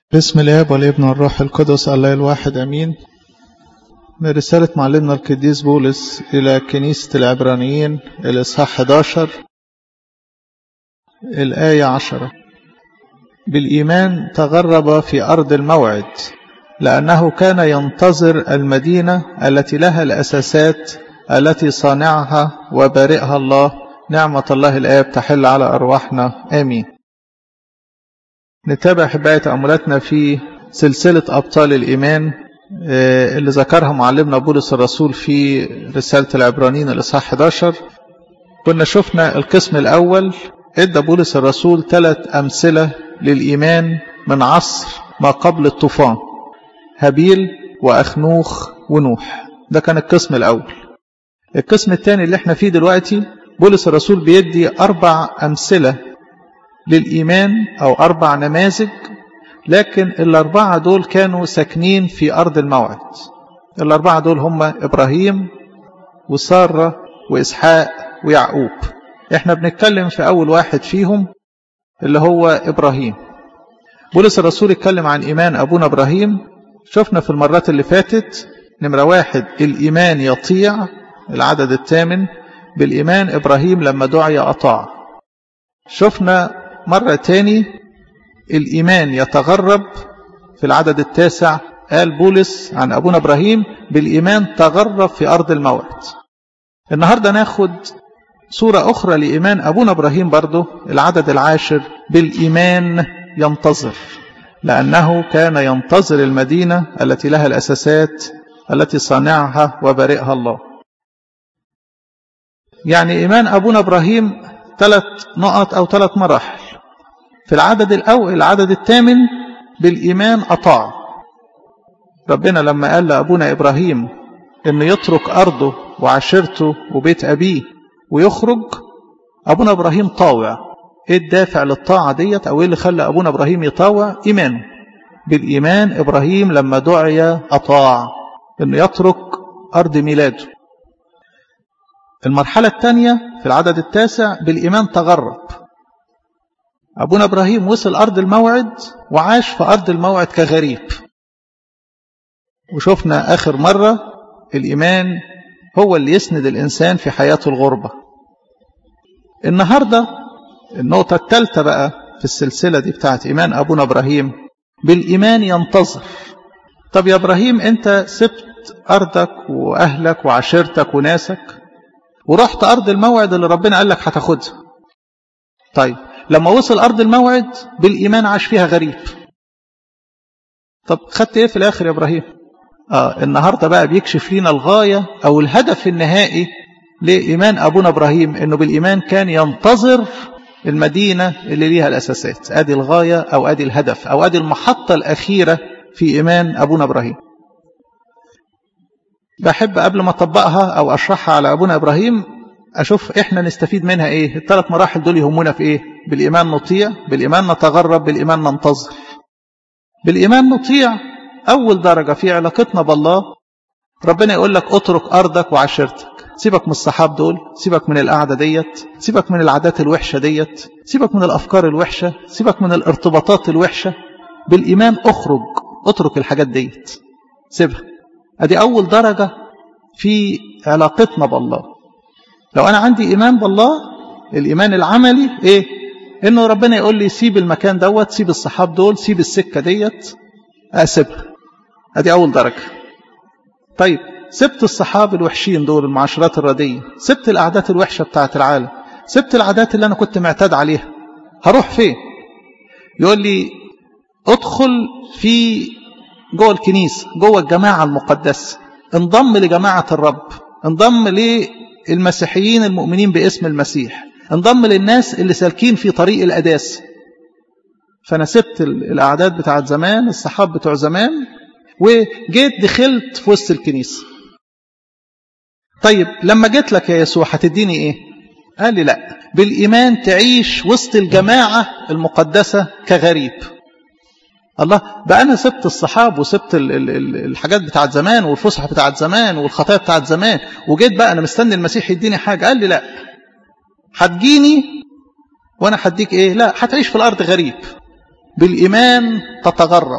بسم الاب والابن والروح القدس الله الواحد امين من رسالة معلمنا القديس بولس إلى كنيسة العبرانيين الإصحاح 11 الآية 10 بالإيمان تغرب في أرض الموعد لأنه كان ينتظر المدينة التي لها الأساسات التي صانعها وبارئها الله نعمة الله الآب تحل على أرواحنا آمين نتابع حباية تأملاتنا في سلسلة أبطال الإيمان اللي ذكرها معلمنا بولس الرسول في رسالة العبرانيين الإصحاح 11 كنا شفنا القسم الأول ادى بولس الرسول ثلاث أمثلة للإيمان من عصر ما قبل الطوفان هابيل وأخنوخ ونوح ده كان القسم الأول القسم الثاني اللي احنا فيه دلوقتي بولس الرسول بيدي أربع أمثلة للإيمان أو أربع نماذج لكن الأربعة دول كانوا ساكنين في أرض الموعد الأربعة دول هم إبراهيم وسارة وإسحاق ويعقوب احنا بنتكلم في أول واحد فيهم اللي هو إبراهيم بولس الرسول اتكلم عن إيمان أبونا إبراهيم شفنا في المرات اللي فاتت نمرة واحد الإيمان يطيع العدد الثامن بالإيمان إبراهيم لما دعي أطاع شفنا مرة تاني الإيمان يتغرب في العدد التاسع قال بولس عن أبونا إبراهيم بالإيمان تغرب في أرض الموعد النهاردة ناخد صورة أخرى لإيمان أبونا إبراهيم برضه العدد العاشر بالإيمان ينتظر لأنه كان ينتظر المدينة التي لها الأساسات التي صانعها وبارئها الله يعني إيمان أبونا إبراهيم ثلاث نقط أو ثلاث مراحل في العدد الأول العدد الثامن بالإيمان أطاع ربنا لما قال لأبونا إبراهيم إنه يترك أرضه وعشيرته وبيت أبيه ويخرج أبونا إبراهيم طاوع إيه الدافع للطاعة ديت أو إيه اللي خلى أبونا إبراهيم يطاوع إيمانه بالإيمان إبراهيم لما دعي أطاع إنه يترك أرض ميلاده المرحلة الثانية في العدد التاسع بالإيمان تغرب أبونا إبراهيم وصل أرض الموعد وعاش في أرض الموعد كغريب وشفنا آخر مرة الإيمان هو اللي يسند الإنسان في حياته الغربة النهاردة النقطة الثالثة بقى في السلسلة دي بتاعت إيمان أبونا إبراهيم بالإيمان ينتظر طب يا إبراهيم أنت سبت أرضك وأهلك وعشيرتك وناسك ورحت أرض الموعد اللي ربنا قال لك هتاخدها طيب لما وصل أرض الموعد بالإيمان عاش فيها غريب طب خدت إيه في الآخر يا إبراهيم آه النهاردة بقى بيكشف لنا الغاية أو الهدف النهائي لإيمان أبونا إبراهيم إنه بالإيمان كان ينتظر المدينة اللي ليها الأساسات أدي الغاية أو أدي الهدف أو أدي المحطة الأخيرة في إيمان أبونا إبراهيم بحب قبل ما أطبقها أو أشرحها على أبونا إبراهيم أشوف إحنا نستفيد منها إيه الثلاث مراحل دول يهمنا في إيه بالإيمان نطيع بالإيمان نتغرب بالإيمان ننتظر بالإيمان نطيع أول درجة في علاقتنا بالله ربنا يقول لك اترك أرضك وعشيرتك سيبك من الصحاب دول سيبك من القعدة ديت سيبك من العادات الوحشة ديت سيبك من الأفكار الوحشة سيبك من الارتباطات الوحشة بالإيمان أخرج اترك الحاجات ديت سيبها أدي أول درجة في علاقتنا بالله لو أنا عندي إيمان بالله الإيمان العملي إيه إنه ربنا يقول لي سيب المكان دوت سيب الصحاب دول سيب السكة ديت أسيبها أدي أول درجة طيب سبت الصحاب الوحشين دول المعاشرات الردية سبت الأعداد الوحشة بتاعت العالم سبت العادات اللي أنا كنت معتاد عليها هروح فين يقول لي ادخل في جوه الكنيسة جوه الجماعة المقدسة انضم لجماعة الرب انضم للمسيحيين المؤمنين باسم المسيح انضم للناس اللي سالكين في طريق القداسة فأنا سبت الأعداد بتاعت زمان الصحاب بتوع زمان وجيت دخلت في وسط الكنيسة طيب لما جيت لك يا يسوع هتديني ايه قال لي لا بالإيمان تعيش وسط الجماعة المقدسة كغريب الله بقى أنا سبت الصحاب وسبت ال ال ال الحاجات بتاعت زمان والفسحة بتاعت زمان والخطايا بتاعت زمان وجيت بقى أنا مستني المسيح يديني حاجة قال لي لا هتجيني وأنا هديك إيه لا هتعيش في الأرض غريب بالإيمان تتغرب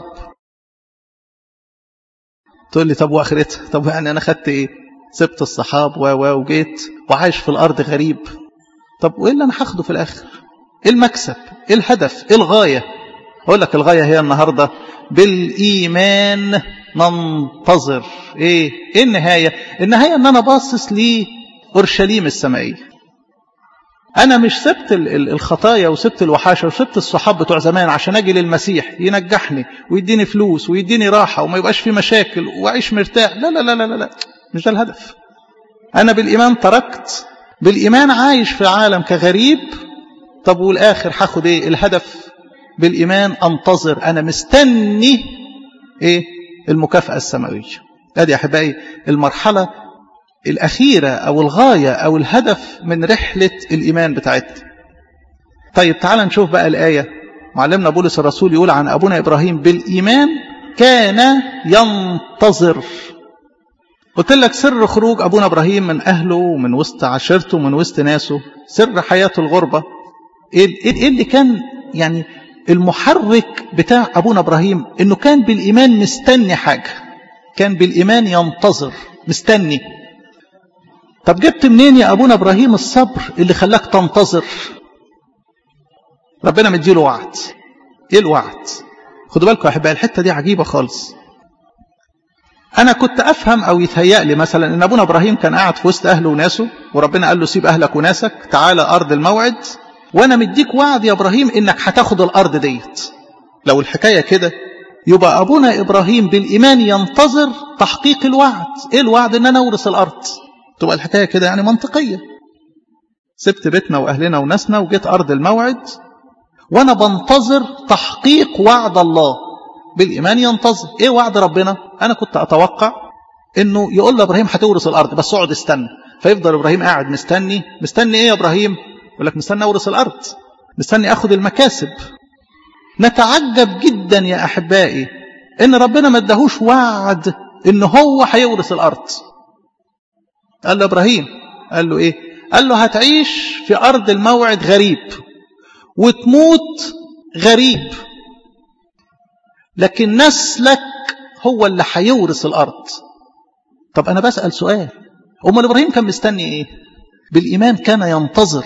تقول لي طب وآخرتها طب يعني أنا خدت إيه سبت الصحاب و و وجيت وعايش في الأرض غريب طب وإيه اللي أنا هاخده في الآخر إيه المكسب إيه الهدف إيه الغاية أقول لك الغاية هي النهاردة بالإيمان ننتظر إيه إيه النهاية النهاية أن أنا باصص لأورشليم السمائية أنا مش سبت الخطايا وسبت الوحاشة وسبت الصحاب بتوع زمان عشان أجي للمسيح ينجحني ويديني فلوس ويديني راحة وما يبقاش في مشاكل وأعيش مرتاح لا لا لا لا لا مش ده الهدف أنا بالإيمان تركت بالإيمان عايش في عالم كغريب طب والآخر هاخد إيه الهدف بالإيمان أنتظر أنا مستني إيه المكافأة السماوية هذه يا أحبائي المرحلة الأخيرة أو الغاية أو الهدف من رحلة الإيمان بتاعتنا طيب تعال نشوف بقى الآية معلمنا بولس الرسول يقول عن أبونا إبراهيم بالإيمان كان ينتظر قلت لك سر خروج أبونا إبراهيم من أهله ومن وسط عشيرته ومن وسط ناسه سر حياته الغربة إيه اللي كان يعني المحرك بتاع أبونا إبراهيم إنه كان بالإيمان مستني حاجة كان بالإيمان ينتظر مستني طب جبت منين يا أبونا إبراهيم الصبر اللي خلاك تنتظر ربنا مديله وعد إيه الوعد خدوا بالكم يا أحبائي الحتة دي عجيبة خالص أنا كنت أفهم أو يتهيأ لي مثلا إن أبونا إبراهيم كان قاعد في وسط أهله وناسه وربنا قال له سيب أهلك وناسك تعالى أرض الموعد وأنا مديك وعد يا إبراهيم إنك هتاخد الأرض ديت لو الحكاية كده يبقى أبونا إبراهيم بالإيمان ينتظر تحقيق الوعد إيه الوعد إن أنا أورث الأرض تبقى الحكاية كده يعني منطقية سبت بيتنا وأهلنا وناسنا وجيت أرض الموعد وأنا بنتظر تحقيق وعد الله بالإيمان ينتظر إيه وعد ربنا أنا كنت أتوقع إنه يقول لإبراهيم هتورث الأرض بس اقعد استنى فيفضل إبراهيم قاعد مستني مستني إيه يا إبراهيم يقول لك مستني أورث الأرض مستني أخذ المكاسب نتعجب جدا يا أحبائي إن ربنا ما اداهوش وعد إن هو هيورث الأرض قال له إبراهيم قال له إيه قال له هتعيش في أرض الموعد غريب وتموت غريب لكن نسلك هو اللي هيورث الأرض طب أنا بسأل سؤال أمال إبراهيم كان مستني إيه بالإيمان كان ينتظر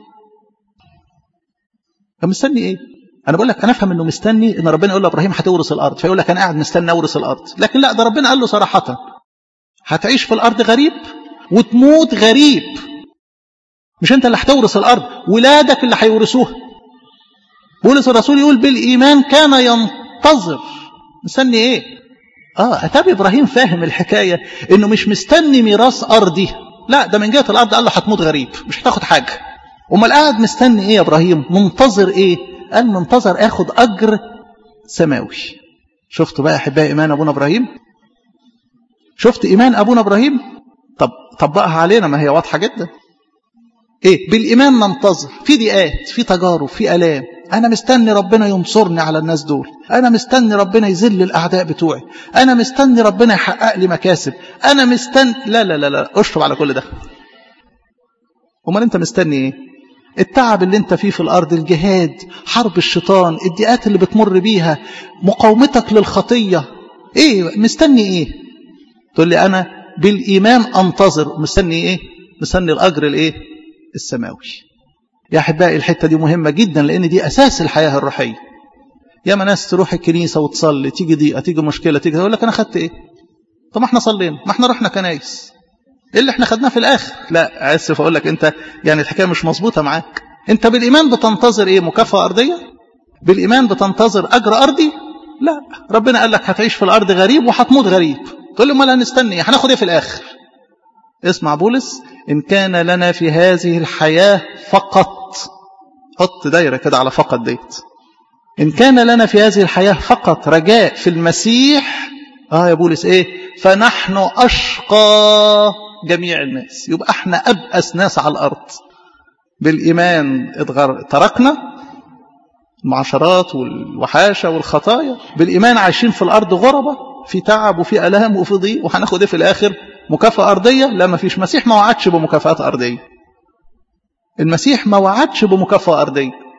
كان مستني إيه أنا بقول لك أنا أفهم إنه مستني إن ربنا يقول لإبراهيم هتورث الأرض فيقول لك أنا قاعد مستني أورث الأرض لكن لا ده ربنا قال له صراحة هتعيش في الأرض غريب وتموت غريب مش أنت اللي هتورث الأرض ولادك اللي هيورثوها بولس الرسول يقول بالإيمان كان ينتظر مستني إيه آه أتابي إبراهيم فاهم الحكاية إنه مش مستني ميراث أرضي لا ده من جهة الأرض قال له هتموت غريب مش هتاخد حاجة أمال قاعد مستني إيه يا إبراهيم منتظر إيه قال منتظر آخد أجر سماوي شفتوا بقى أحبائي إيمان أبونا إبراهيم شفت إيمان أبونا إبراهيم طب طبقها علينا ما هي واضحة جدا إيه بالإيمان ننتظر في ضيقات في تجارب في ألام أنا مستني ربنا ينصرني على الناس دول أنا مستني ربنا يذل الأعداء بتوعي أنا مستني ربنا يحقق لي مكاسب أنا مستني لا لا لا لا أشرب على كل ده أمال أنت مستني إيه التعب اللي انت فيه في الأرض الجهاد حرب الشيطان الضيقات اللي بتمر بيها مقاومتك للخطية ايه مستني ايه تقول لي انا بالإيمان انتظر مستني ايه مستني الأجر الايه السماوي يا أحبائي الحتة دي مهمة جدا لأن دي أساس الحياة الروحية ياما ناس تروح الكنيسة وتصلي تيجي ضيقة تيجي مشكلة تيجي يقول لك أنا خدت إيه طب ما احنا صلينا ما احنا رحنا كنايس ايه اللي احنا خدناه في الاخر لا اسف اقول لك انت يعني الحكايه مش مظبوطه معاك انت بالايمان بتنتظر ايه مكافاه ارضيه بالايمان بتنتظر اجر ارضي لا ربنا قال لك هتعيش في الارض غريب وهتموت غريب تقول لي امال هنستني هناخد ايه في الاخر اسمع بولس ان كان لنا في هذه الحياه فقط حط دايره كده على فقط ديت ان كان لنا في هذه الحياه فقط رجاء في المسيح اه يا بولس ايه فنحن اشقى جميع الناس يبقى احنا أبأس ناس على الأرض بالإيمان اتغر... تركنا المعاشرات والوحاشة والخطايا بالإيمان عايشين في الأرض غربة في تعب وفي ألام وفي ضيق وهناخد ايه في الآخر مكافأة أرضية لا ما فيش مسيح ما وعدش بمكافآت أرضية المسيح ما وعدش بمكافأة أرضية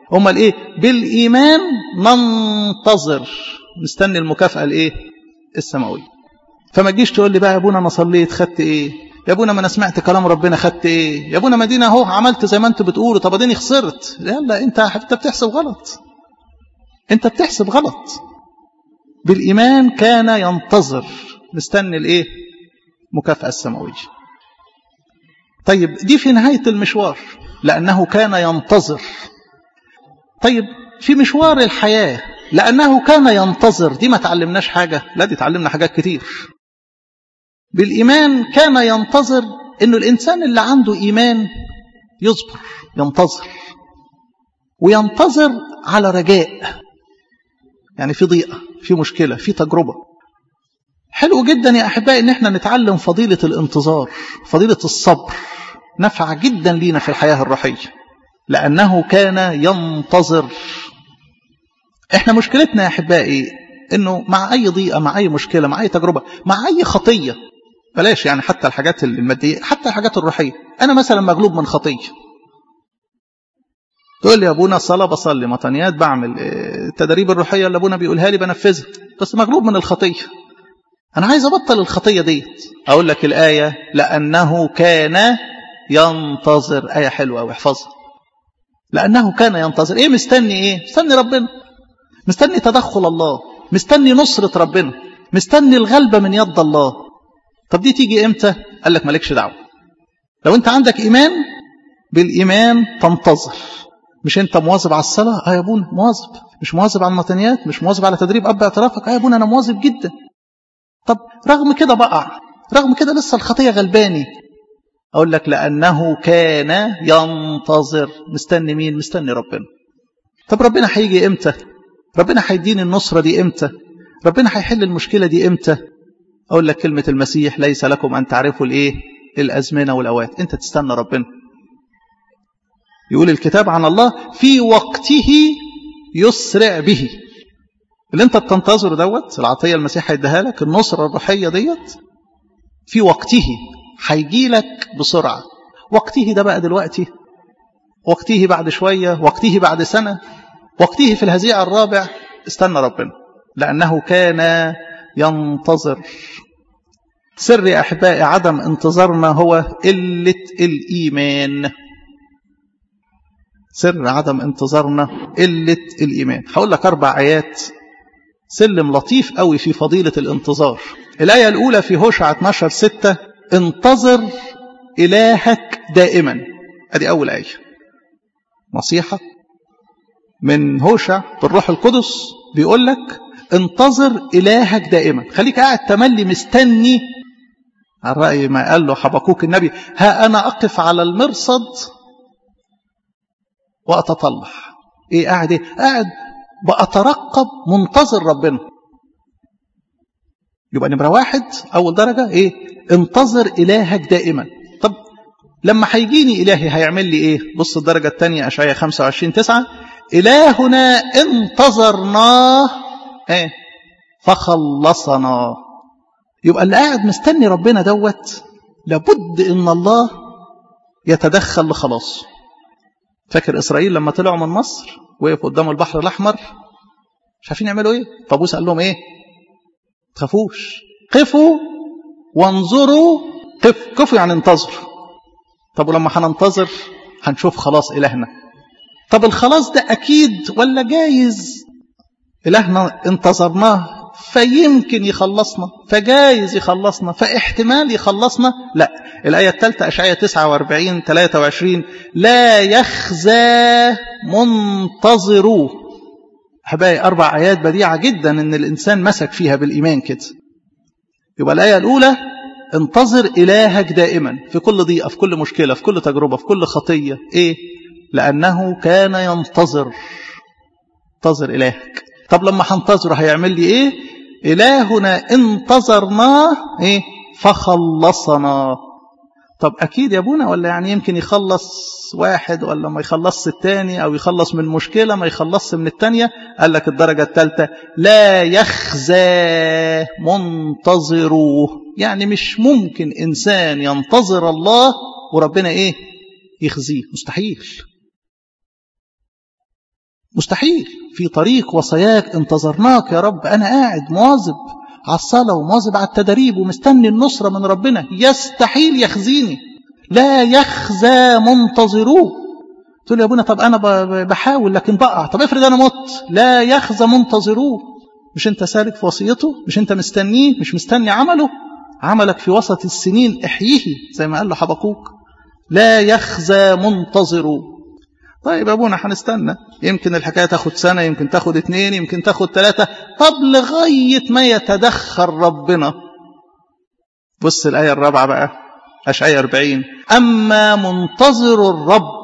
امال ايه بالايمان ننتظر مستني المكافاه الايه السماويه فما تجيش تقول لي بقى يا ابونا انا صليت خدت ايه يا ابونا ما انا سمعت كلام ربنا خدت ايه يا ابونا ما دينا اهو عملت زي ما انتوا بتقولوا طب اديني خسرت يلا انت انت بتحسب غلط انت بتحسب غلط بالايمان كان ينتظر مستني الايه مكافاه السماويه طيب دي في نهايه المشوار لانه كان ينتظر طيب في مشوار الحياه لانه كان ينتظر دي ما تعلمناش حاجه لا دي تعلمنا حاجات كتير بالإيمان كان ينتظر أنه الإنسان اللي عنده إيمان يصبر ينتظر وينتظر على رجاء يعني في ضيقة في مشكلة في تجربة حلو جدا يا أحبائي أن احنا نتعلم فضيلة الانتظار فضيلة الصبر نفع جدا لينا في الحياة الروحية لأنه كان ينتظر احنا مشكلتنا يا أحبائي أنه مع أي ضيقة مع أي مشكلة مع أي تجربة مع أي خطية بلاش يعني حتى الحاجات المادية حتى الحاجات الروحية أنا مثلا مغلوب من خطية تقول لي يا أبونا الصلاة بصلي مطنيات بعمل التدريب الروحية اللي أبونا بيقولها لي بنفذها بس مغلوب من الخطية أنا عايز أبطل الخطية ديت أقول لك الآية لأنه كان ينتظر آية حلوة أو احفظها لأنه كان ينتظر إيه مستني إيه مستني ربنا مستني تدخل الله مستني نصرة ربنا مستني الغلبة من يد الله طب دي تيجي امتى قال لك مالكش دعوه لو انت عندك ايمان بالايمان تنتظر مش انت مواظب على الصلاه اه يا ابونا مواظب مش مواظب على المتنيات مش مواظب على تدريب اب اعترافك اه يا ابونا انا مواظب جدا طب رغم كده بقع رغم كده لسه الخطيه غلباني اقول لك لانه كان ينتظر مستني مين مستني ربنا طب ربنا هيجي امتى ربنا هيديني النصره دي امتى ربنا هيحل المشكله دي امتى أقول لك كلمة المسيح ليس لكم أن تعرفوا الإيه الأزمنة والأوقات أنت تستنى ربنا يقول الكتاب عن الله في وقته يسرع به اللي انت بتنتظر دوت العطية المسيح هيديها لك النصرة الروحية ديت في وقته هيجي لك بسرعة وقته ده بقى دلوقتي وقته بعد شوية وقته بعد سنة وقته في الهزيع الرابع استنى ربنا لأنه كان ينتظر سر يا أحبائي عدم انتظارنا هو قلة الإيمان سر عدم انتظارنا قلة الإيمان هقول لك أربع آيات سلم لطيف قوي في فضيلة الانتظار الآية الأولى في هوشع 12 6 انتظر إلهك دائما أدي أول آية نصيحة من هوشع بالروح القدس بيقول لك انتظر إلهك دائما خليك قاعد تملي مستني على رأي ما قال له حبكوك النبي ها أنا أقف على المرصد وأتطلع إيه قاعد إيه قاعد بأترقب منتظر ربنا يبقى نمرة واحد أول درجة إيه انتظر إلهك دائما طب لما هيجيني إلهي هيعمل لي إيه بص الدرجة الثانية أشعية 25 9 إلهنا انتظرناه ايه فخلصنا يبقى اللي قاعد مستني ربنا دوت لابد ان الله يتدخل لخلاصه فاكر اسرائيل لما طلعوا من مصر وقفوا قدام البحر الاحمر مش عارفين يعملوا ايه فابوس قال لهم ايه تخافوش قفوا وانظروا قف قفوا يعني انتظروا طب ولما هننتظر هنشوف خلاص الهنا طب الخلاص ده اكيد ولا جايز إلهنا انتظرناه فيمكن يخلصنا فجايز يخلصنا فاحتمال يخلصنا لا الآية الثالثة أشعية 49 23 لا يخزى منتظروه أحبائي أربع آيات بديعة جدا إن الإنسان مسك فيها بالإيمان كده يبقى الآية الأولى انتظر إلهك دائما في كل ضيقة في كل مشكلة في كل تجربة في كل خطية إيه لأنه كان ينتظر انتظر إلهك طب لما هنتظره هيعمل لي ايه الهنا انتظرناه ايه فخلصنا طب اكيد يا ابونا ولا يعني يمكن يخلص واحد ولا ما يخلصش الثاني او يخلص من مشكله ما يخلصش من الثانيه قال لك الدرجه الثالثه لا يخزى منتظروه يعني مش ممكن انسان ينتظر الله وربنا ايه يخزيه مستحيل مستحيل في طريق وصاياك انتظرناك يا رب أنا قاعد مواظب على الصلاة ومواظب على التدريب ومستني النصرة من ربنا يستحيل يخزيني لا يخزى منتظروه تقول يا ابونا طب أنا بحاول لكن بقع طب افرض أنا مت لا يخزى منتظروه مش أنت سالك في وصيته مش أنت مستنيه مش مستني عمله عملك في وسط السنين احييه زي ما قال له حبقوك لا يخزى منتظروه طيب ابونا هنستنى يمكن الحكايه تاخد سنه يمكن تاخد اتنين يمكن تاخد ثلاثه طب لغايه ما يتدخل ربنا بص الايه الرابعه بقى اشعياء 40 اما منتظر الرب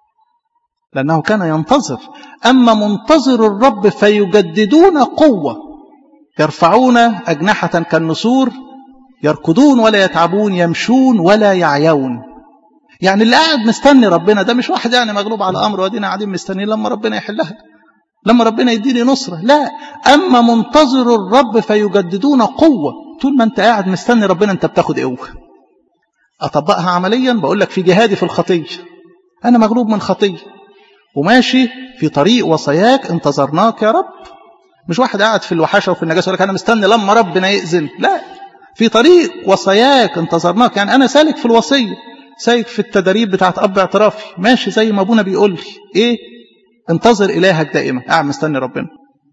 لانه كان ينتظر اما منتظر الرب فيجددون قوه يرفعون اجنحه كالنسور يركضون ولا يتعبون يمشون ولا يعيون يعني اللي قاعد مستني ربنا ده مش واحد يعني مغلوب على امره وادينا قاعدين مستنيين لما ربنا يحلها لما ربنا يديني نصرة لا أما منتظر الرب فيجددون قوة طول ما أنت قاعد مستني ربنا أنت بتاخد قوة أطبقها عمليا بقول لك في جهادي في الخطية أنا مغلوب من خطية وماشي في طريق وصاياك انتظرناك يا رب مش واحد قاعد في الوحشة وفي النجاسة يقول لك أنا مستني لما ربنا يأذن لا في طريق وصاياك انتظرناك يعني أنا سالك في الوصية سايق في التدريب بتاعت أب اعترافي ماشي زي ما أبونا بيقول لي إيه انتظر إلهك دائما قاعد مستني ربنا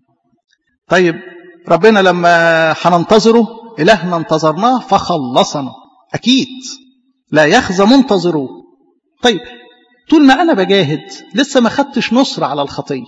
طيب ربنا لما هننتظره إلهنا انتظرناه فخلصنا أكيد لا يخزى منتظروه طيب طول ما أنا بجاهد لسه ما خدتش نصر على الخطية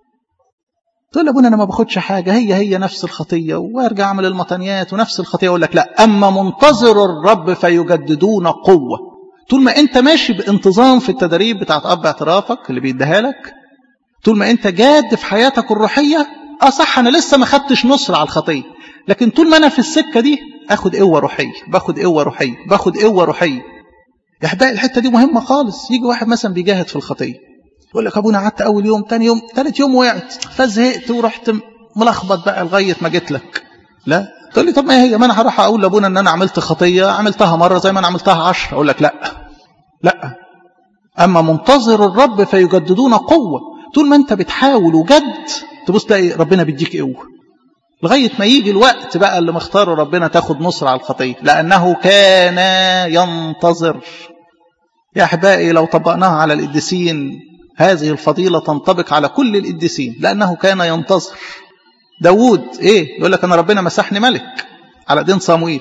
تقول ابونا انا ما باخدش حاجه هي هي نفس الخطيه وارجع اعمل المطنيات ونفس الخطيه اقول لك لا اما منتظر الرب فيجددون قوه طول ما انت ماشي بانتظام في التدريب بتاعت اب اعترافك اللي بيديها لك طول ما انت جاد في حياتك الروحيه اه صح انا لسه ما خدتش نصر على الخطيه لكن طول ما انا في السكه دي اخد قوه روحيه باخد قوه روحيه باخد قوه روحيه يا احبائي الحته دي مهمه خالص يجي واحد مثلا بيجاهد في الخطيه يقول لك ابونا قعدت اول يوم ثاني يوم ثالث يوم وقعت فزهقت ورحت ملخبط بقى لغايه ما جيت لك لا تقول لي طب ما هي ما انا هروح اقول لابونا ان انا عملت خطيه عملتها مره زي ما انا عملتها عشرة اقول لك لا لا اما منتظر الرب فيجددون قوه طول ما انت بتحاول وجد تبص تلاقي ربنا بيديك قوه لغايه ما يجي الوقت بقى اللي مختاره ربنا تاخد نصر على الخطيه لانه كان ينتظر يا احبائي لو طبقناها على القديسين هذه الفضيلة تنطبق على كل القديسين لأنه كان ينتظر داود إيه يقول لك أنا ربنا مسحني ملك على دين صمويل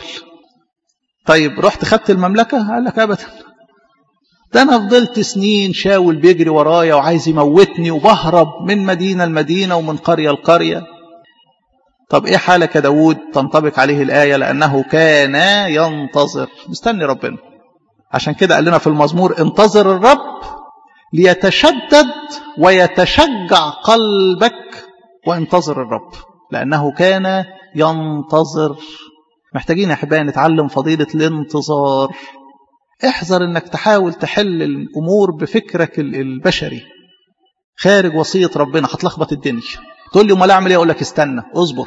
طيب رحت خدت المملكة قال لك أبدا ده أنا فضلت سنين شاول بيجري ورايا وعايز يموتني وبهرب من مدينة المدينة ومن قرية القرية طب إيه حالك يا داود تنطبق عليه الآية لأنه كان ينتظر مستني ربنا عشان كده قال لنا في المزمور انتظر الرب ليتشدد ويتشجع قلبك وانتظر الرب لأنه كان ينتظر محتاجين يا أحبائي نتعلم فضيلة الانتظار احذر انك تحاول تحل الأمور بفكرك البشري خارج وصية ربنا هتلخبط الدنيا تقول لي امال اعمل ايه اقول لك استنى اصبر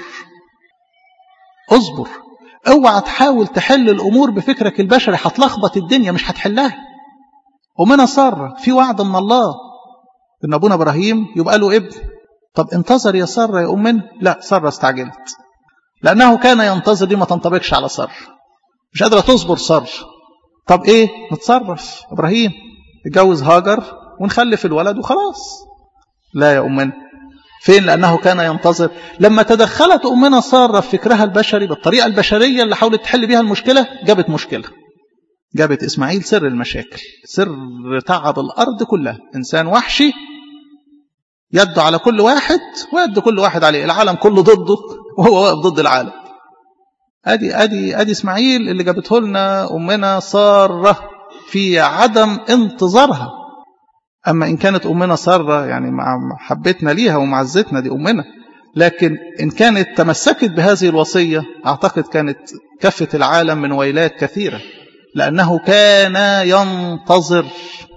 اصبر اوعى تحاول تحل الامور بفكرك البشري هتلخبط الدنيا مش هتحلها ومن سارة في وعد من الله ان ابونا ابراهيم يبقى له ابن طب انتظر يا سارة يا امنا لا سارة استعجلت لانه كان ينتظر دي ما تنطبقش على سارة مش قادرة تصبر سارة طب ايه نتصرف ابراهيم اتجوز هاجر ونخلف الولد وخلاص لا يا امنا فين لانه كان ينتظر لما تدخلت امنا ساره في فكرها البشري بالطريقه البشريه اللي حاولت تحل بيها المشكله جابت مشكله جابت اسماعيل سر المشاكل سر تعب الارض كلها انسان وحشي يده على كل واحد ويد كل واحد عليه العالم كله ضده وهو واقف ضد العالم ادي ادي ادي اسماعيل اللي جابته لنا امنا ساره في عدم انتظارها اما ان كانت امنا ساره يعني مع حبتنا ليها ومعزتنا دي امنا لكن ان كانت تمسكت بهذه الوصيه اعتقد كانت كفت العالم من ويلات كثيره لانه كان ينتظر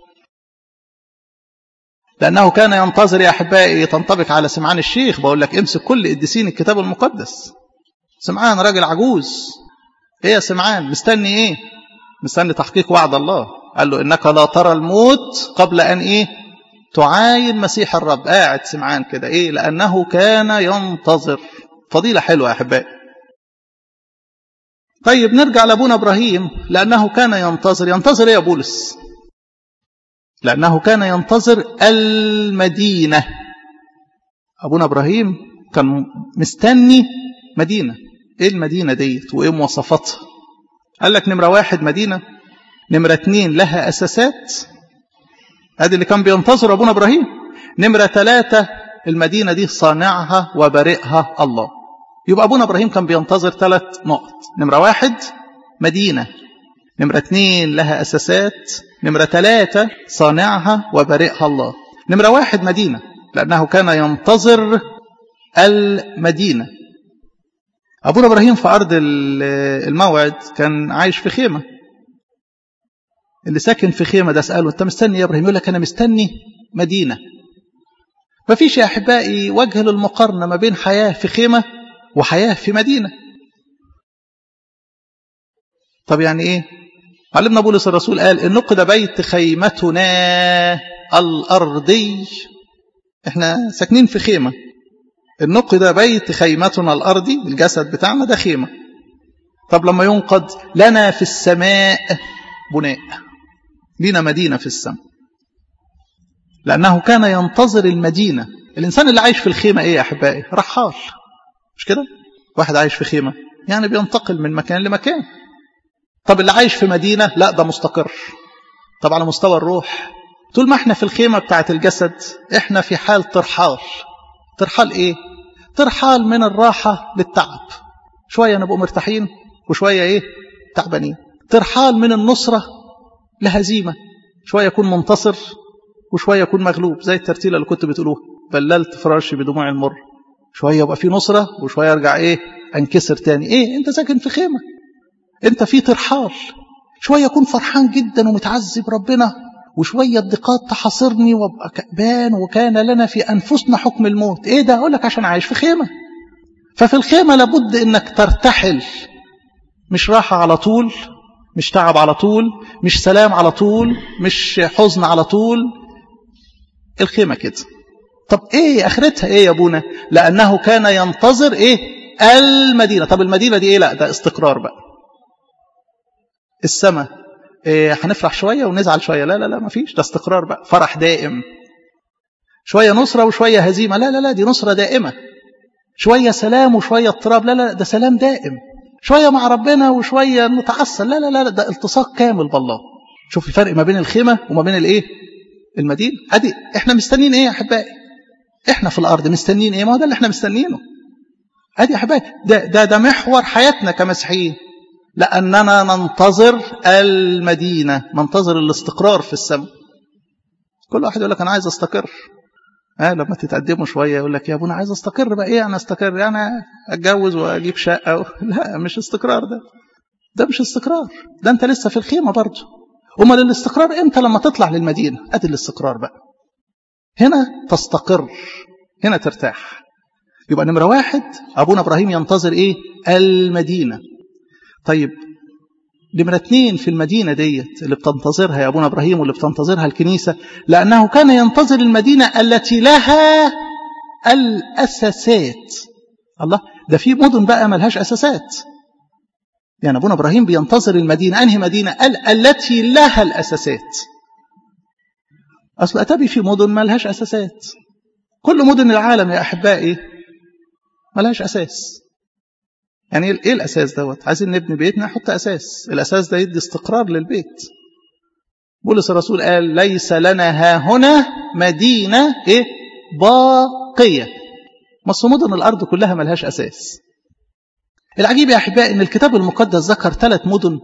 لانه كان ينتظر يا احبائي تنطبق على سمعان الشيخ بقول لك امسك كل قديسين الكتاب المقدس سمعان راجل عجوز ايه يا سمعان مستني ايه مستني تحقيق وعد الله قال له انك لا ترى الموت قبل ان ايه تعاين مسيح الرب قاعد سمعان كده ايه لانه كان ينتظر فضيله حلوه يا احبائي طيب نرجع لابونا ابراهيم لانه كان ينتظر ينتظر ايه يا بولس لانه كان ينتظر المدينه ابونا ابراهيم كان مستني مدينه ايه المدينه ديت وايه مواصفاتها قال لك نمره واحد مدينه نمره اتنين لها اساسات ادي اللي كان بينتظر ابونا ابراهيم نمره ثلاثه المدينه دي صانعها وبارئها الله يبقى ابونا ابراهيم كان بينتظر ثلاث نقط نمره واحد مدينه نمره اثنين لها اساسات نمره ثلاثه صانعها وبارئها الله نمره واحد مدينه لانه كان ينتظر المدينه ابونا ابراهيم في ارض الموعد كان عايش في خيمه اللي ساكن في خيمه ده اساله انت مستني يا ابراهيم يقول لك انا مستني مدينه ما فيش يا احبائي وجه للمقارنه ما بين حياه في خيمه وحياه في مدينه طب يعني ايه علمنا بولس الرسول قال ان نقد بيت خيمتنا الارضي احنا ساكنين في خيمه النقد بيت خيمتنا الارضي الجسد بتاعنا ده خيمه طب لما ينقض لنا في السماء بناء لينا مدينه في السماء لانه كان ينتظر المدينه الانسان اللي عايش في الخيمه ايه يا احبائي رحال مش كده واحد عايش في خيمه يعني بينتقل من مكان لمكان طب اللي عايش في مدينه لا ده مستقر طب على مستوى الروح طول ما احنا في الخيمه بتاعه الجسد احنا في حال ترحال ترحال ايه ترحال من الراحه للتعب شويه نبقوا مرتاحين وشويه ايه تعبانين ترحال من النصره لهزيمه شويه يكون منتصر وشويه يكون مغلوب زي الترتيله اللي كنت بتقولوها بللت فراشي بدموع المر شويه يبقى في نصره وشويه ارجع ايه انكسر تاني ايه انت ساكن في خيمه انت في ترحال شويه اكون فرحان جدا ومتعذب ربنا وشويه الضيقات تحاصرني وابقى كأبان وكان لنا في انفسنا حكم الموت ايه ده اقول لك عشان عايش في خيمه ففي الخيمه لابد انك ترتحل مش راحه على طول مش تعب على طول مش سلام على طول مش حزن على طول الخيمه كده طب ايه اخرتها ايه يا ابونا لانه كان ينتظر ايه المدينه طب المدينه دي ايه لا ده استقرار بقى السماء إيه هنفرح شويه ونزعل شويه لا لا لا ما فيش ده استقرار بقى فرح دائم شويه نصره وشويه هزيمه لا لا لا دي نصره دائمه شويه سلام وشويه اضطراب لا لا ده سلام دائم شويه مع ربنا وشويه نتعسل لا لا لا ده التصاق كامل بالله شوف الفرق ما بين الخيمه وما بين الايه المدينه ادي احنا مستنيين ايه يا احبائي احنا في الارض مستنيين ايه ما هو ده اللي احنا مستنيينه ادي يا احبائي ده ده ده محور حياتنا كمسيحيين لأننا ننتظر المدينة ننتظر الاستقرار في السماء كل واحد يقول لك أنا عايز أستقر آه لما تتقدموا شوية يقول لك يا أبونا عايز أستقر بقى إيه أنا أستقر يعني أتجوز وأجيب شقة و... لا مش استقرار ده ده مش استقرار ده أنت لسه في الخيمة برضه أمال الاستقرار إمتى لما تطلع للمدينة أدي الاستقرار بقى هنا تستقر هنا ترتاح يبقى نمرة واحد أبونا إبراهيم ينتظر إيه المدينة طيب نمرة اتنين في المدينة ديت اللي بتنتظرها يا أبونا إبراهيم واللي بتنتظرها الكنيسة لأنه كان ينتظر المدينة التي لها الأساسات الله ده في مدن بقى ملهاش أساسات يعني أبونا إبراهيم بينتظر المدينة أنهي مدينة ال التي لها الأساسات أصل أتبي في مدن ملهاش أساسات كل مدن العالم يا أحبائي ملهاش أساس يعني ايه الاساس دوت عايزين نبني بيتنا نحط اساس الاساس ده يدي استقرار للبيت بولس الرسول قال ليس لنا ها هنا مدينه ايه باقيه مصر مدن الارض كلها ملهاش اساس العجيب يا احبائي ان الكتاب المقدس ذكر ثلاث مدن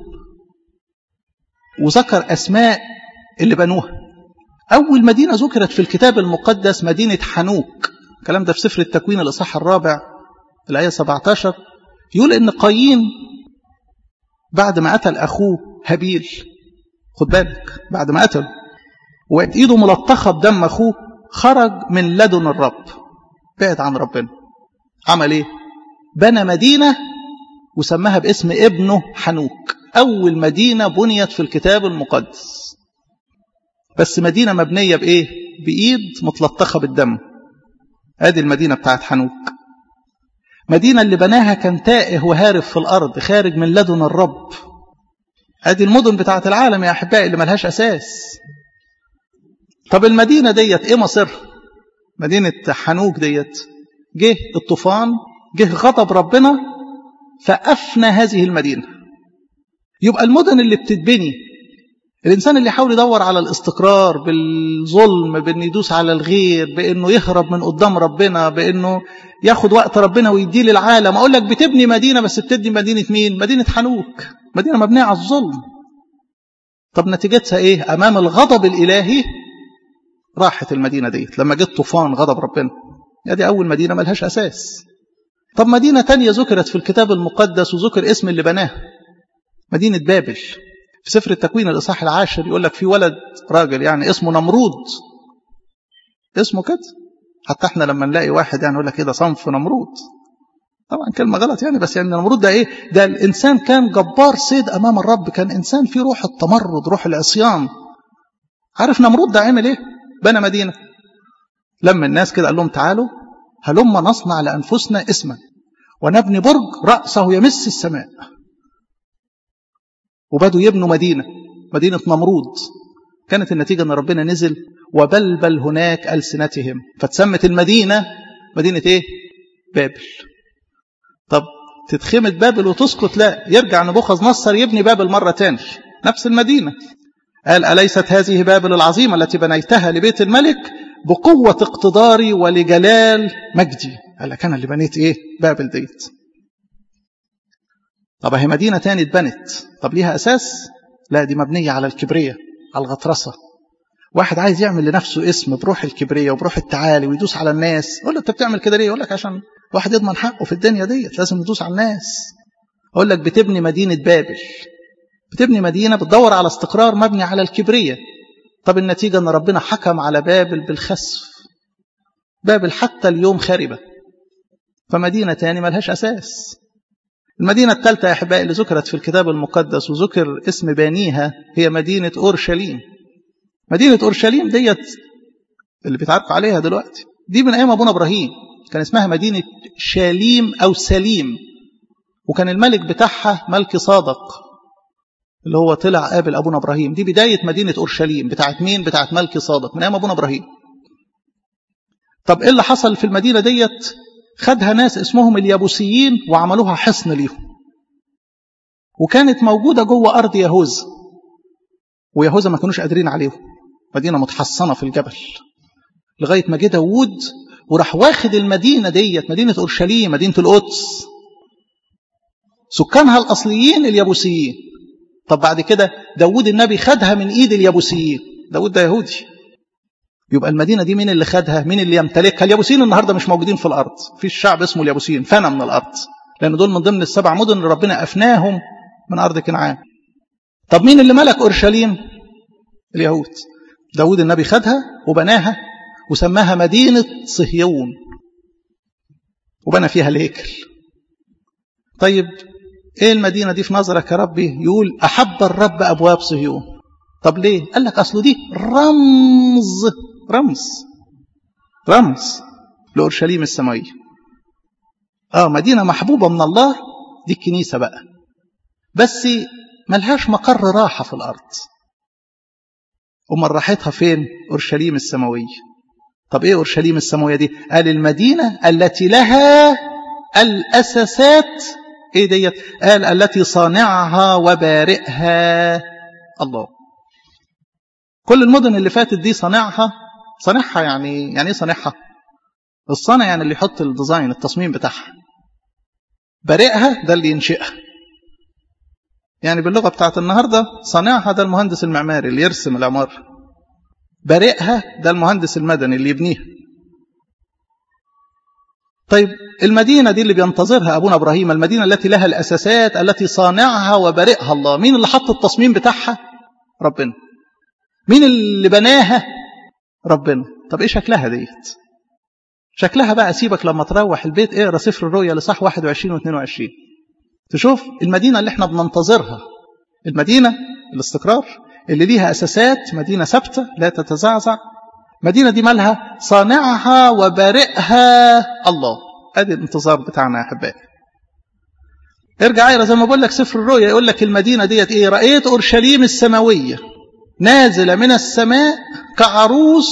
وذكر اسماء اللي بنوها اول مدينه ذكرت في الكتاب المقدس مدينه حنوك الكلام ده في سفر التكوين الاصحاح الرابع الايه 17 يقول ان قايين بعد ما قتل اخوه هابيل خد بالك بعد ما قتله وقت ايده ملطخه بدم اخوه خرج من لدن الرب بعد عن ربنا عمل ايه بنى مدينه وسماها باسم ابنه حنوك اول مدينه بنيت في الكتاب المقدس بس مدينه مبنيه بايه بإيد متلطخة بالدم ادي المدينة بتاعت حنوك مدينة اللي بناها كان تائه وهارب في الأرض خارج من لدن الرب ادي المدن بتاعت العالم يا أحبائي اللي ملهاش أساس طب المدينة ديت ايه مصيرها مدينة حنوك ديت جه الطوفان جه غضب ربنا فأفنى هذه المدينة يبقى المدن اللي بتتبني الإنسان اللي يحاول يدور على الاستقرار بالظلم بأنه يدوس على الغير بأنه يهرب من قدام ربنا بأنه ياخد وقت ربنا ويديه للعالم أقول لك بتبني مدينة بس بتبني مدينة مين مدينة حنوك مدينة مبنية على الظلم طب نتيجتها إيه أمام الغضب الإلهي راحت المدينة ديت لما جت طوفان غضب ربنا يا دي أول مدينة ملهاش أساس طب مدينة تانية ذكرت في الكتاب المقدس وذكر اسم اللي بناها مدينة بابل في سفر التكوين الإصحاح العاشر يقول لك في ولد راجل يعني اسمه نمرود اسمه كده حتى احنا لما نلاقي واحد يعني يقول لك ايه ده صنف نمرود طبعا كلمة غلط يعني بس يعني نمرود ده ايه ده الإنسان كان جبار صيد أمام الرب كان إنسان فيه روح التمرد روح العصيان عارف نمرود ده عمل ايه بنى مدينة لما الناس كده قال لهم تعالوا هلما نصنع لأنفسنا اسما ونبني برج رأسه يمس السماء وبدوا يبنوا مدينة مدينة نمرود كانت النتيجة أن ربنا نزل وبلبل هناك ألسنتهم فتسمت المدينة مدينة إيه؟ بابل طب تتخمت بابل وتسقط لا يرجع نبوخذ نصر يبني بابل مرة تاني نفس المدينة قال أليست هذه بابل العظيمة التي بنيتها لبيت الملك بقوة اقتداري ولجلال مجدي قال لك أنا اللي بنيت إيه بابل ديت طب هي مدينة تاني اتبنت طب ليها أساس لا دي مبنية على الكبرية على الغطرسة واحد عايز يعمل لنفسه اسم بروح الكبرية وبروح التعالي ويدوس على الناس يقول له انت بتعمل كده ليه يقول لك عشان واحد يضمن حقه في الدنيا ديت لازم يدوس على الناس اقول لك بتبني مدينة بابل بتبني مدينة بتدور على استقرار مبني على الكبرية طب النتيجة ان ربنا حكم على بابل بالخسف بابل حتى اليوم خاربة فمدينة تاني ملهاش أساس المدينة الثالثة يا أحبائي اللي ذكرت في الكتاب المقدس وذكر اسم بانيها هي مدينة أورشليم مدينة أورشليم ديت اللي بيتعرف عليها دلوقتي دي من أيام أبونا إبراهيم كان اسمها مدينة شاليم أو سليم وكان الملك بتاعها ملك صادق اللي هو طلع قابل أبونا إبراهيم دي بداية مدينة أورشليم بتاعت مين؟ بتاعت ملك صادق من أيام أبونا إبراهيم طب إيه اللي حصل في المدينة ديت؟ خدها ناس اسمهم اليابوسيين وعملوها حصن ليهم وكانت موجودة جوه أرض يهوذا ويهوذا ما كانوش قادرين عليهم مدينة متحصنة في الجبل لغاية ما جه داوود وراح واخد المدينة ديت مدينة أورشليم مدينة القدس سكانها الأصليين اليابوسيين طب بعد كده داوود النبي خدها من إيد اليابوسيين داوود ده يهودي يبقى المدينة دي مين اللي خدها مين اللي يمتلكها اليابوسيين النهاردة مش موجودين في الأرض في الشعب اسمه اليابوسيين فنى من الأرض لأن دول من ضمن السبع مدن اللي ربنا أفناهم من أرض كنعان طب مين اللي ملك أورشليم اليهود داود النبي خدها وبناها وسماها مدينة صهيون وبنى فيها الهيكل طيب ايه المدينة دي في نظرك يا ربي يقول أحب الرب أبواب صهيون طب ليه قال لك أصله دي رمز رمز رمز لأورشليم السماوية اه مدينة محبوبة من الله دي الكنيسة بقى بس ملهاش مقر راحة في الأرض أمال راحتها فين أورشليم السماوية طب إيه أورشليم السماوية دي قال المدينة التي لها الأساسات إيه ديت قال التي صانعها وبارئها الله كل المدن اللي فاتت دي صانعها صانعها يعني يعني ايه صانعها الصانع يعني اللي يحط الديزاين التصميم بتاعها بارئها ده اللي ينشئها يعني باللغة بتاعت النهاردة صانعها ده المهندس المعماري اللي يرسم العمارة بارئها ده المهندس المدني اللي يبنيها طيب المدينة دي اللي بينتظرها أبونا إبراهيم المدينة التي لها الأساسات التي صانعها وبارئها الله مين اللي حط التصميم بتاعها ربنا مين اللي بناها ربنا طب ايه شكلها ديت شكلها بقى سيبك لما تروح البيت اقرا سفر الرؤيا لصح 21 و22 تشوف المدينة اللي احنا بننتظرها المدينة الاستقرار اللي ليها أساسات مدينة ثابتة لا تتزعزع المدينة دي مالها صانعها وبارئها الله ادي الانتظار بتاعنا يا احبائي ارجع اقرا زي ما بقول لك سفر الرؤيا يقول لك المدينة ديت ايه رأيت اورشليم السماوية نازلة من السماء كعروس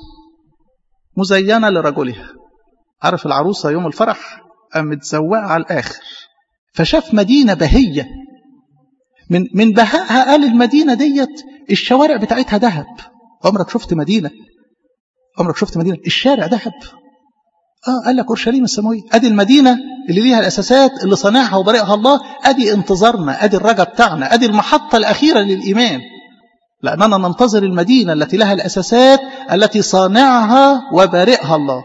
مزينة لرجلها عارف العروسة يوم الفرح متزوقة على الآخر فشاف مدينة بهية من من بهائها قال المدينة ديت الشوارع بتاعتها ذهب عمرك شفت مدينة عمرك شفت مدينة الشارع ذهب اه قال لك اورشليم السماويه ادي المدينه اللي ليها الاساسات اللي صانعها وبارئها الله ادي انتظارنا ادي الرجا بتاعنا ادي المحطه الاخيره للايمان لاننا ننتظر المدينه التي لها الاساسات التي صانعها وبارئها الله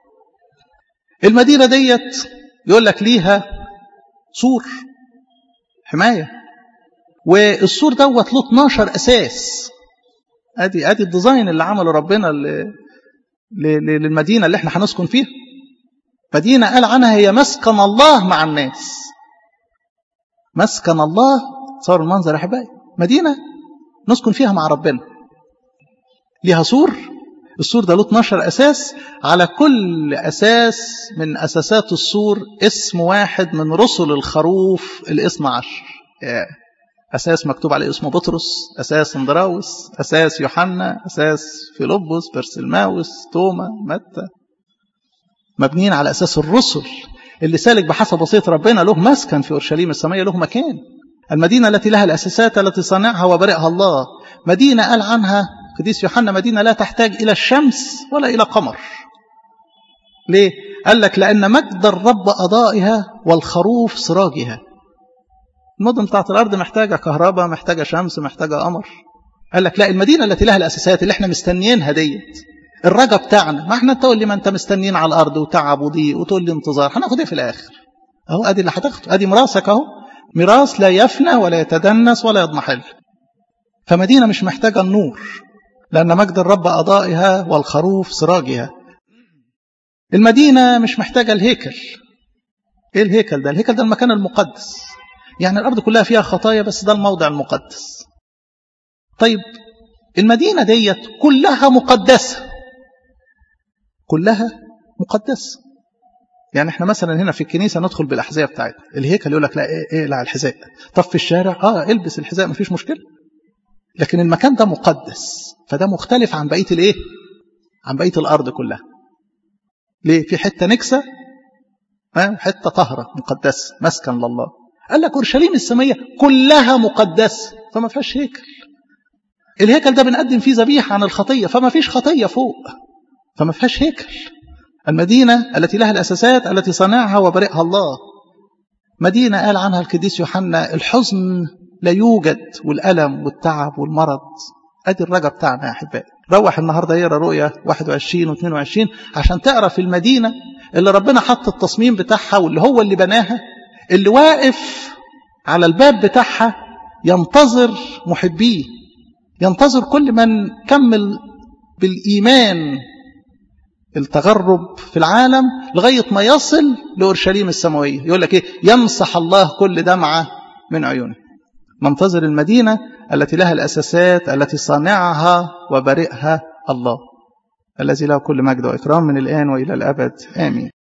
المدينه ديت يقول لك ليها سور حمايه والسور دوت له 12 اساس ادي ادي الديزاين اللي عمله ربنا للمدينه اللي احنا هنسكن فيها مدينه قال عنها هي مسكن الله مع الناس مسكن الله صار المنظر يا احبائي مدينه نسكن فيها مع ربنا ليها سور السور ده له 12 اساس على كل اساس من اساسات السور اسم واحد من رسل الخروف الاثنى عشر اساس مكتوب عليه اسمه بطرس اساس اندراوس اساس يوحنا اساس فيلبس برسلماوس توما متى مبنيين على اساس الرسل اللي سالك بحسب وصيه ربنا له مسكن في اورشليم السماويه له مكان المدينه التي لها الاساسات التي صنعها وبرئها الله مدينه قال عنها قديس يوحنا مدينه لا تحتاج الى الشمس ولا الى قمر ليه قال لك لان مجد الرب اضائها والخروف سراجها المدن بتاعت الارض محتاجه كهرباء محتاجه شمس محتاجه قمر قال لك لا المدينه التي لها الاساسات اللي احنا مستنيينها ديت الرجا بتاعنا ما احنا تقول لي ما انت مستنيين على الارض وتعب وضيق وتقول لي انتظار هناخد ايه في الاخر اهو ادي اللي هتاخده ادي ميراثك اهو ميراث لا يفنى ولا يتدنس ولا يضمحل فمدينه مش محتاجه النور لان مجد الرب اضائها والخروف سراجها المدينه مش محتاجه الهيكل ايه الهيكل ده الهيكل ده المكان المقدس يعني الأرض كلها فيها خطايا بس ده الموضع المقدس طيب المدينة ديت كلها مقدسة كلها مقدسة يعني احنا مثلا هنا في الكنيسة ندخل بالأحذية بتاعتنا الهيكل يقول لك لا ايه اقلع الحذاء طب في الشارع اه البس الحذاء مفيش مشكلة لكن المكان ده مقدس فده مختلف عن بقية الايه عن بقية الأرض كلها ليه في حتة نكسة حتة طهرة مقدسة مسكن لله قال لك اورشليم السماويه كلها مقدسه فما فيهاش هيكل الهيكل ده بنقدم فيه ذبيحه عن الخطيه فما فيش خطيه فوق فما فيهاش هيكل المدينه التي لها الاساسات التي صنعها وبرئها الله مدينه قال عنها القديس يوحنا الحزن لا يوجد والالم والتعب والمرض ادي الرجا بتاعنا يا احبائي روح النهارده يقرا رؤيا 21 و22 عشان تعرف المدينه اللي ربنا حط التصميم بتاعها واللي هو اللي بناها اللي واقف على الباب بتاعها ينتظر محبيه ينتظر كل من كمل بالإيمان التغرب في العالم لغاية ما يصل لأورشليم السماوية يقول لك إيه يمسح الله كل دمعة من عيونه ننتظر المدينة التي لها الأساسات التي صانعها وبرئها الله الذي له كل مجد وإكرام من الآن وإلى الأبد آمين